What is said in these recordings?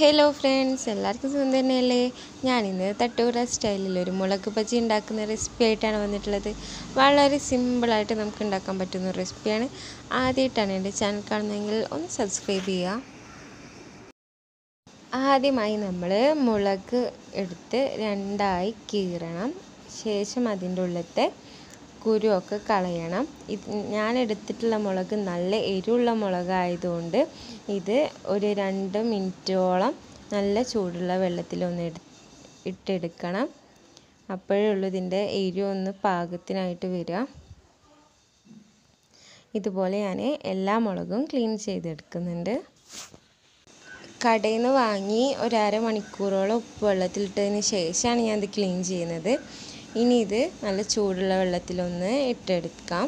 hello friends എല്ലാവർക്കും സുഖം തന്നെയല്ലേ ഞാനിന്ന് തട്ടുകൂട സ്റ്റൈലിൽ ഒരു മുളക് ബജി ഉണ്ടാക്കുന്ന റെസിപ്പി ആയിട്ടാണ് വന്നിട്ടുള്ളത് വളരെ സിമ്പിളായിട്ട് നമുക്ക് ഉണ്ടാക്കാൻ പറ്റുന്ന റെസിപ്പിയാണ് ആദ്യമായിട്ടാണ് എൻ്റെ ചാനൽ കാണുന്നതെങ്കിൽ ഒന്ന് സബ്സ്ക്രൈബ് ചെയ്യുക ആദ്യമായി നമ്മൾ മുളക് എടുത്ത് രണ്ടായി കീറണം ശേഷം അതിൻ്റെ ഉള്ളത്തെ കുരുവൊക്കെ കളയണം ഇത് ഞാൻ എടുത്തിട്ടുള്ള മുളക് നല്ല എരിവുള്ള മുളകായതുകൊണ്ട് ഇത് ഒരു രണ്ട് മിനിറ്റോളം നല്ല ചൂടുള്ള വെള്ളത്തിലൊന്ന് എടു ഇട്ടെടുക്കണം അപ്പോഴേ ഉള്ളൂ ഇതിൻ്റെ എരിവ് ഒന്ന് പാകത്തിനായിട്ട് വരിക ഇതുപോലെ ഞാൻ എല്ലാ മുളകും ക്ലീൻ ചെയ്തെടുക്കുന്നുണ്ട് കടയിൽ നിന്ന് വാങ്ങി ഒരു അരമണിക്കൂറോളം ഉപ്പ് വെള്ളത്തിലിട്ടതിന് ശേഷമാണ് ഞാൻ ഇത് ക്ലീൻ ചെയ്യുന്നത് ഇനി ഇത് നല്ല ചൂടുള്ള വെള്ളത്തിലൊന്ന് ഇട്ടെടുക്കാം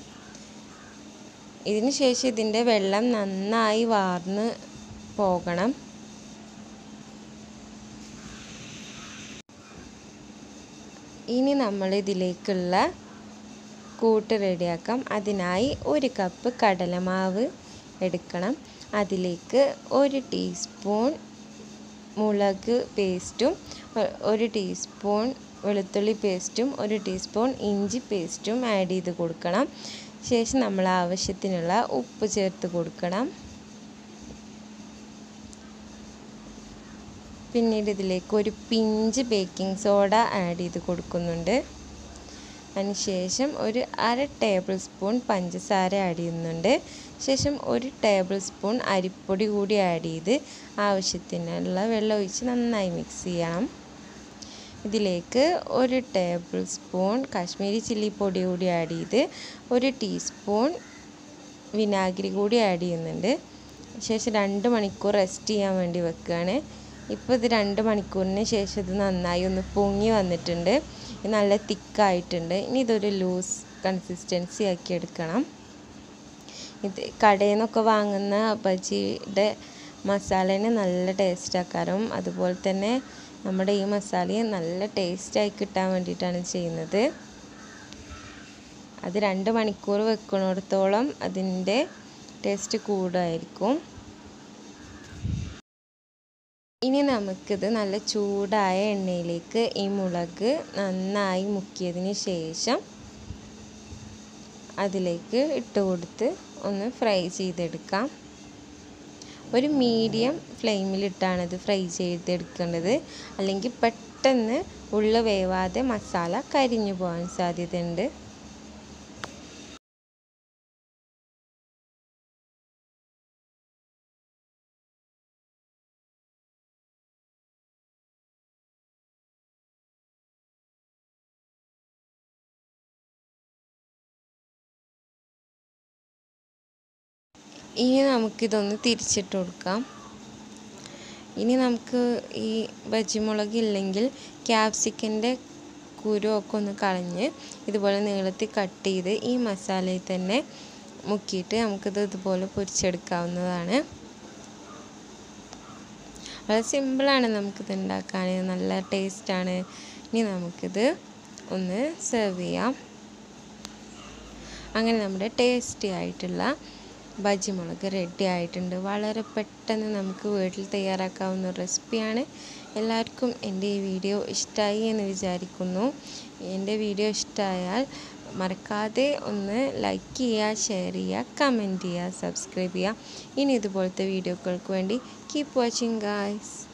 ഇതിന് ശേഷം ഇതിൻ്റെ വെള്ളം നന്നായി വാർന്ന് പോകണം ഇനി നമ്മൾ ഇതിലേക്കുള്ള കൂട്ട് റെഡിയാക്കാം അതിനായി ഒരു കപ്പ് കടലമാവ് എടുക്കണം അതിലേക്ക് ഒരു ടീസ്പൂൺ മുളക് പേസ്റ്റും ഒരു ടീസ്പൂൺ വെളുത്തുള്ളി പേസ്റ്റും ഒരു ടീസ്പൂൺ ഇഞ്ചി പേസ്റ്റും ആഡ് ചെയ്ത് കൊടുക്കണം ശേഷം നമ്മൾ ആവശ്യത്തിനുള്ള ഉപ്പ് ചേർത്ത് കൊടുക്കണം പിന്നീട് ഇതിലേക്ക് ഒരു പിഞ്ച് ബേക്കിംഗ് സോഡ ആഡ് ചെയ്ത് കൊടുക്കുന്നുണ്ട് അതിനുശേഷം ഒരു അര ടേബിൾ സ്പൂൺ പഞ്ചസാര ആഡ് ചെയ്യുന്നുണ്ട് ശേഷം ഒരു ടേബിൾ സ്പൂൺ അരിപ്പൊടി കൂടി ആഡ് ചെയ്ത് ആവശ്യത്തിനുള്ള വെള്ളം ഒഴിച്ച് നന്നായി മിക്സ് ചെയ്യണം ഇതിലേക്ക് ഒരു ടേബിൾ സ്പൂൺ കാശ്മീരി ചില്ലി പൊടി കൂടി ആഡ് ചെയ്ത് ഒരു ടീസ്പൂൺ വിനാഗിരി കൂടി ആഡ് ചെയ്യുന്നുണ്ട് ശേഷം രണ്ട് മണിക്കൂർ റെസ്റ്റ് ചെയ്യാൻ വേണ്ടി വെക്കുകയാണ് ഇപ്പോൾ ഇത് രണ്ട് മണിക്കൂറിന് ശേഷം ഇത് നന്നായി ഒന്ന് പൊങ്ങി വന്നിട്ടുണ്ട് നല്ല തിക്കായിട്ടുണ്ട് ഇനി ഇതൊരു ലൂസ് കൺസിസ്റ്റൻസി ആക്കി എടുക്കണം ഇത് കടയിൽ നിന്നൊക്കെ വാങ്ങുന്ന ബജിയുടെ മസാലേനെ നല്ല ടേസ്റ്റ് ആക്കാനും അതുപോലെ തന്നെ നമ്മുടെ ഈ മസാലയും നല്ല ടേസ്റ്റായി കിട്ടാൻ വേണ്ടിയിട്ടാണ് ചെയ്യുന്നത് അത് രണ്ട് മണിക്കൂർ വെക്കുന്നിടത്തോളം അതിൻ്റെ ടേസ്റ്റ് കൂടുമായിരിക്കും ഇനി നമുക്കിത് നല്ല ചൂടായ എണ്ണയിലേക്ക് ഈ മുളക് നന്നായി മുക്കിയതിന് ശേഷം അതിലേക്ക് ഇട്ട് കൊടുത്ത് ഒന്ന് ഫ്രൈ ചെയ്തെടുക്കാം ഒരു മീഡിയം ഫ്ലെയിമിലിട്ടാണ് ഇത് ഫ്രൈ ചെയ്തെടുക്കേണ്ടത് അല്ലെങ്കിൽ പെട്ടെന്ന് ഉള്ള വേവാതെ മസാല കരിഞ്ഞു പോകാൻ സാധ്യതയുണ്ട് ഇനി നമുക്കിതൊന്ന് തിരിച്ചിട്ട് കൊടുക്കാം ഇനി നമുക്ക് ഈ ബജിമുളക് ഇല്ലെങ്കിൽ ക്യാപ്സിക്കൻ്റെ കുരുവൊക്കെ ഒന്ന് കളഞ്ഞ് ഇതുപോലെ നീളത്തിൽ കട്ട് ചെയ്ത് ഈ മസാലയിൽ തന്നെ മുക്കിയിട്ട് നമുക്കിത് ഇതുപോലെ പൊരിച്ചെടുക്കാവുന്നതാണ് വളരെ സിമ്പിളാണ് നമുക്കിത് ഉണ്ടാക്കാൻ നല്ല ടേസ്റ്റാണ് ഇനി നമുക്കിത് ഒന്ന് സെർവ് ചെയ്യാം അങ്ങനെ നമ്മുടെ ടേസ്റ്റി ആയിട്ടുള്ള ബജി മുളക് റെഡി ആയിട്ടുണ്ട് വളരെ പെട്ടെന്ന് നമുക്ക് വീട്ടിൽ തയ്യാറാക്കാവുന്ന റെസിപ്പിയാണ് എല്ലാവർക്കും എൻ്റെ ഈ വീഡിയോ ഇഷ്ടമായി എന്ന് വിചാരിക്കുന്നു എൻ്റെ വീഡിയോ ഇഷ്ടമായാൽ മറക്കാതെ ഒന്ന് ലൈക്ക് ചെയ്യുക ഷെയർ ചെയ്യുക കമൻറ്റ് ചെയ്യുക സബ്സ്ക്രൈബ് ചെയ്യുക ഇനി ഇതുപോലത്തെ വീഡിയോകൾക്ക് വേണ്ടി കീപ്പ് വാച്ചിങ് ഗായ്സ്